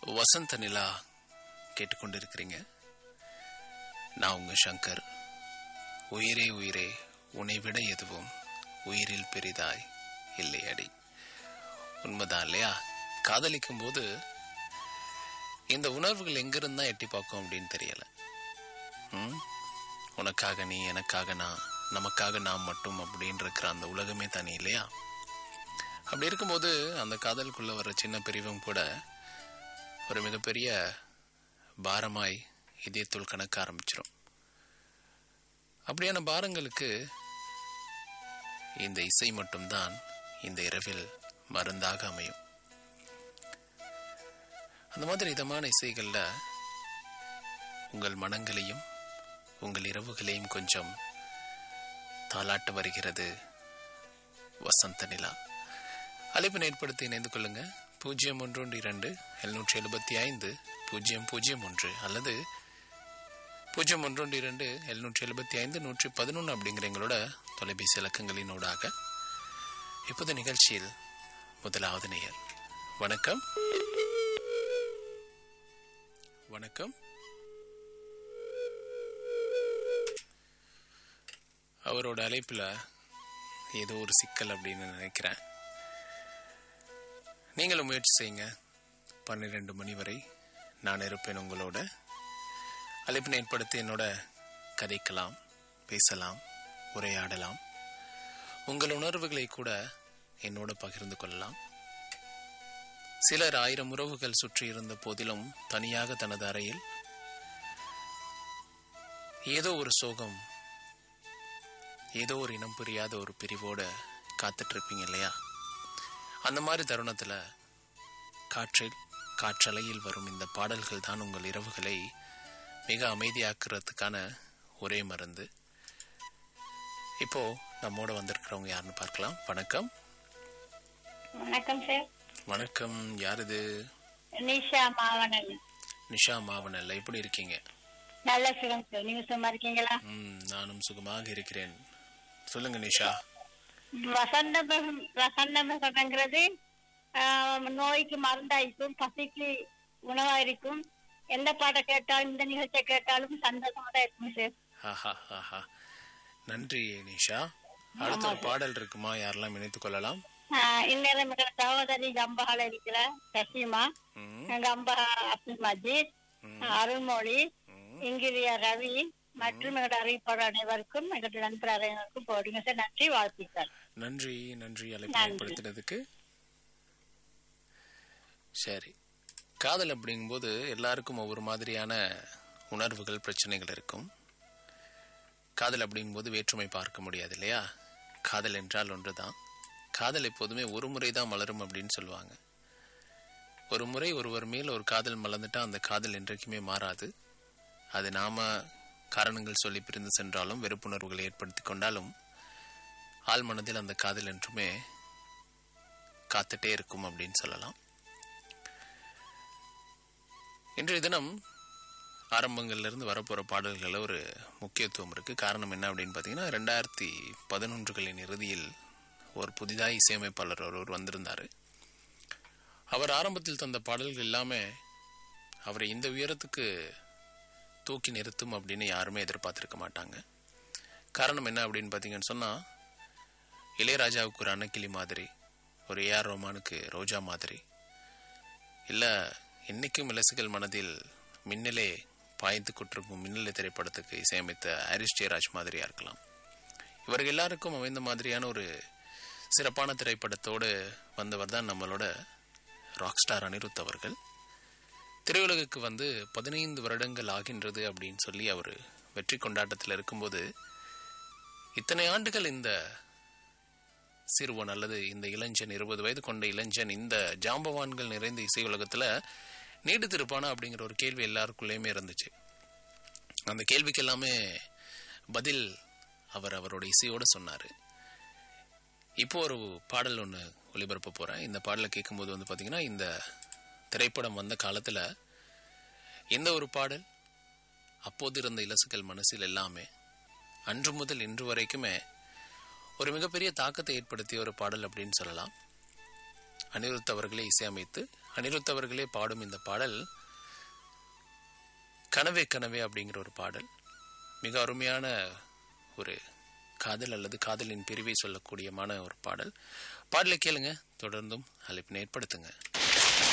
வசந்த நிலா கேட்டுக்கொண்டிருக்கிறீங்க நான் உங்க சங்கர் உயிரே உயிரே உன்னை விட எதுவும் உயிரில் பெரிதாய் இல்லை அடி உண்மைதான் இல்லையா காதலிக்கும் போது இந்த உணர்வுகள் எங்கிருந்து தான் எட்டி பார்க்கும் அப்படின்னு தெரியல ம்? உனக்காக நீ எனக்காக நான் நமக்காக நாம் மட்டும் அப்படின்னு இருக்கிற அந்த உலகமே தனி இல்லையா அப்படி இருக்கும்போது அந்த காதலுக்குள்ள வர சின்ன பிரிவும் கூட ஒரு மிகப்பெரிய பாரமாய் இதயத்துள் கணக்க ஆரம்பிச்சிடும் அப்படியான பாரங்களுக்கு இந்த இசை மட்டும்தான் இந்த இரவில் மருந்தாக அமையும் அந்த மாதிரி இதமான இசைகள்ல உங்கள் மனங்களையும் உங்கள் இரவுகளையும் கொஞ்சம் தாளாட்ட வருகிறது வசந்த நிலா அழைப்பினை ஏற்படுத்தி இணைந்து கொள்ளுங்க பூஜ்ஜியம் ஒன்று ஒன்று இரண்டு எழுநூற்றி எழுபத்தி ஐந்து பூஜ்ஜியம் பூஜ்ஜியம் ஒன்று அல்லது பூஜ்ஜியம் ஒன்று ஒன்று இரண்டு எழுநூற்றி எழுபத்தி ஐந்து நூற்றி பதினொன்று அப்படிங்கிற எங்களோட தொலைபேசி இலக்கங்களினூடாக இப்போது நிகழ்ச்சியில் முதலாவது நேயர் வணக்கம் வணக்கம் அவரோட அழைப்பில் ஏதோ ஒரு சிக்கல் அப்படின்னு நினைக்கிறேன் நீங்களும் முயற்சி செய்யுங்க பன்னிரெண்டு மணி வரை நான் இருப்பேன் உங்களோட அழைப்பினை ஏற்படுத்தி என்னோட கதைக்கலாம் பேசலாம் உரையாடலாம் உங்கள் உணர்வுகளை கூட என்னோட பகிர்ந்து கொள்ளலாம் சிலர் ஆயிரம் உறவுகள் சுற்றி இருந்த போதிலும் தனியாக தனது அறையில் ஏதோ ஒரு சோகம் ஏதோ ஒரு இனம் புரியாத ஒரு பிரிவோட காத்துட்டு இருப்பீங்க இல்லையா அந்த மாதிரி தருணத்துல காற்றில் காற்றலையில் வரும் இந்த பாடல்கள் தான் உங்கள் இரவுகளை மிக அமைதியாக்குறதுக்கான ஒரே மருந்து இப்போ நம்மோட வந்திருக்கிறவங்க யாருன்னு பார்க்கலாம் வணக்கம் வணக்கம் சார் வணக்கம் யார் இது நிஷா மாவனன் நிஷா மாவனல்ல எப்படி இருக்கீங்க நல்ல சுகம் சார் நீங்க சும்மா இருக்கீங்களா ம் நானும் சுகமாக இருக்கிறேன் சொல்லுங்க நிஷா வசந்த மகம்- வசந்த மகங்கிறது ஆஹ், நோய்க்கு மருந்தாயிருக்கும் பசிக்கு உணவா இருக்கும் எந்த பாட்டை கேட்டாலும் இந்த நிகழ்ச்சியை கேட்டாலும் சந்தோஷமா தான் இருக்கும் சார் ஆஹா ஆஹா நன்றி நிஷா அடுத்த ஒரு பாடல் இருக்குமா யாரெல்லாம் இணைத்துக் கொள்ளலாம் ஆஹ், இந்நேரம் எங்க சகோதரி கம்பகால இருக்கிற சசிமா ம், கம்பா அப்துல் மஜீத் அருள்மொழி இங்கிரியா ரவி மற்றும் எங்களோட அறிவிப்பாளர் அனைவருக்கும் எங்களோட நண்பர் அனைவருக்கும் போடுங்க சார் நன்றி வாழ்த்துக்கள் நன்றி நன்றி அழைப்பு நன்றி. ஏற்படுத்தினதுக்கு சரி காதல் அப்படிங்கும்போது எல்லாருக்கும் ஒவ்வொரு மாதிரியான உணர்வுகள் பிரச்சனைகள் இருக்கும் காதல் அப்படிங்கும்போது வேற்றுமை பார்க்க முடியாது இல்லையா காதல் என்றால் ஒன்றுதான் காதல் எப்போதுமே ஒரு முறை தான் மலரும் அப்படின்னு சொல்லுவாங்க ஒரு முறை ஒருவர் மேல் ஒரு காதல் மலர்ந்துட்டா அந்த காதல் என்றைக்குமே மாறாது அது நாம காரணங்கள் சொல்லி பிரிந்து சென்றாலும் வெறுப்புணர்வுகளை ஏற்படுத்தி கொண்டாலும் ஆள் மனதில் அந்த காதல் என்றுமே காத்துட்டே இருக்கும் அப்படின்னு சொல்லலாம் இன்றைய தினம் ஆரம்பங்கள்ல இருந்து வரப்போற பாடல்களில் ஒரு முக்கியத்துவம் இருக்கு காரணம் என்ன அப்படின்னு பார்த்தீங்கன்னா ரெண்டாயிரத்தி பதினொன்றுகளின் இறுதியில் ஒரு புதிதாக இசையமைப்பாளர் ஒருவர் வந்திருந்தாரு அவர் ஆரம்பத்தில் தந்த பாடல்கள் எல்லாமே அவரை இந்த உயரத்துக்கு தூக்கி நிறுத்தும் அப்படின்னு யாருமே எதிர்பார்த்திருக்க மாட்டாங்க காரணம் என்ன அப்படின்னு பார்த்தீங்கன்னு சொன்னால் இளையராஜாவுக்கு ஒரு அன்னக்கிளி மாதிரி ஒரு ஏஆர் ரோமானுக்கு ரோஜா மாதிரி இல்லை இன்னைக்கும் இலசுகள் மனதில் மின்னலே பாய்ந்து கொண்டிருக்கும் மின்னலை திரைப்படத்துக்கு இசையமைத்த ஹரிஷ் ஜெயராஜ் மாதிரியா இருக்கலாம் இவர்கள் எல்லாருக்கும் அமைந்த மாதிரியான ஒரு சிறப்பான திரைப்படத்தோடு வந்தவர் தான் நம்மளோட ராக் ஸ்டார் அனிருத் அவர்கள் திரையுலகுக்கு வந்து பதினைந்து வருடங்கள் ஆகின்றது அப்படின்னு சொல்லி அவர் வெற்றி கொண்டாட்டத்தில் இருக்கும்போது இத்தனை ஆண்டுகள் இந்த சிறுவன் அல்லது இந்த இளைஞன் இருபது வயது கொண்ட இளைஞன் இந்த ஜாம்பவான்கள் நிறைந்த இசை உலகத்துல நீடித்திருப்பானா அப்படிங்கிற ஒரு கேள்வி எல்லாருக்குள்ளேயுமே இருந்துச்சு அந்த கேள்விக்கு எல்லாமே பதில் அவர் அவரோட இசையோட சொன்னாரு இப்போ ஒரு பாடல் ஒன்று ஒளிபரப்ப போறேன் இந்த பாடலை கேட்கும்போது வந்து பாத்தீங்கன்னா இந்த திரைப்படம் வந்த காலத்துல இந்த ஒரு பாடல் அப்போது இருந்த இலசுகள் மனசில் எல்லாமே அன்று முதல் இன்று வரைக்குமே ஒரு மிகப்பெரிய தாக்கத்தை ஏற்படுத்திய ஒரு பாடல் அப்படின்னு சொல்லலாம் அனிருத் அவர்களே இசையமைத்து அனிருத் அவர்களே பாடும் இந்த பாடல் கனவே கனவே அப்படிங்கிற ஒரு பாடல் மிக அருமையான ஒரு காதல் அல்லது காதலின் பிரிவை சொல்லக்கூடியமான ஒரு பாடல் பாடலை கேளுங்க தொடர்ந்தும் அழைப்பினை ஏற்படுத்துங்க